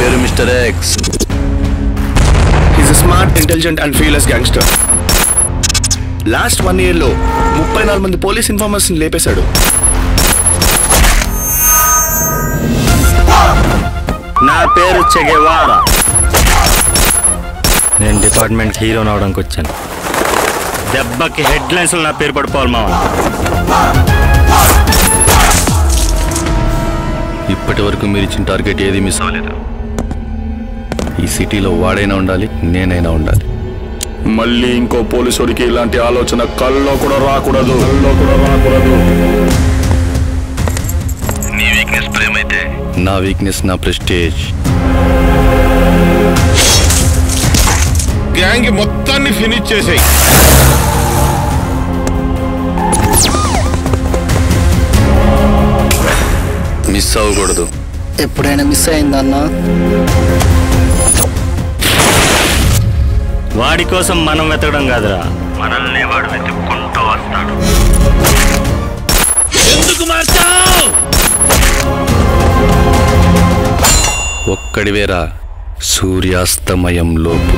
పేరు mister X is smart intelligent and fearless gangster last one year లో ముప్పై నాలుగు మంది పోలీస్ ఇన్ఫార్మర్స్ లేపేశాడు నా పేరు చెగేవారా నేను డిపార్ట్మెంట్ హీరోని అవడానికి వచ్చాను దెబ్బకి హెడ్ లైన్స్ నా పేరు పడిపోవాలి మావా ఇప్పటి వరకు మీరు ఇచ్చిన టార్గెట్ ఏది మిస్ అవ్వలేదు ఈ సిటీలో వాడైనా ఉండాలి నేనైనా ఉండాలి మళ్ళీ ఇంకో పోలీసుడికి ఇలాంటి ఆలోచన కల్లో కూడా రాకూడదు కల్లో కూడా రాకూడదు నీ వీక్నెస్ ప్రేమ అయితే నా వీక్నెస్ నా ప్రెస్టేజ్ గ్యాంగ్ మొత్తాన్ని ఫినిష్ చేసేయి మిస్ అవ్వకూడదు ఎప్పుడైనా మిస్ అయిందన్నా వాడి కోసం మనం వెతకడం కాదురా మనల్ని వాడు వెతుక్కుంటూ వస్తాడు ఒక్కడివేరా సూర్యాస్తమయం లోపు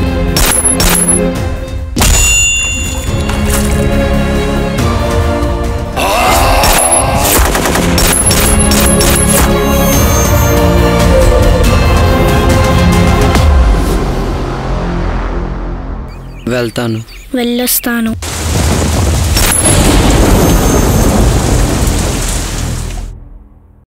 వెళ్తాను వెళ్ళొస్తాను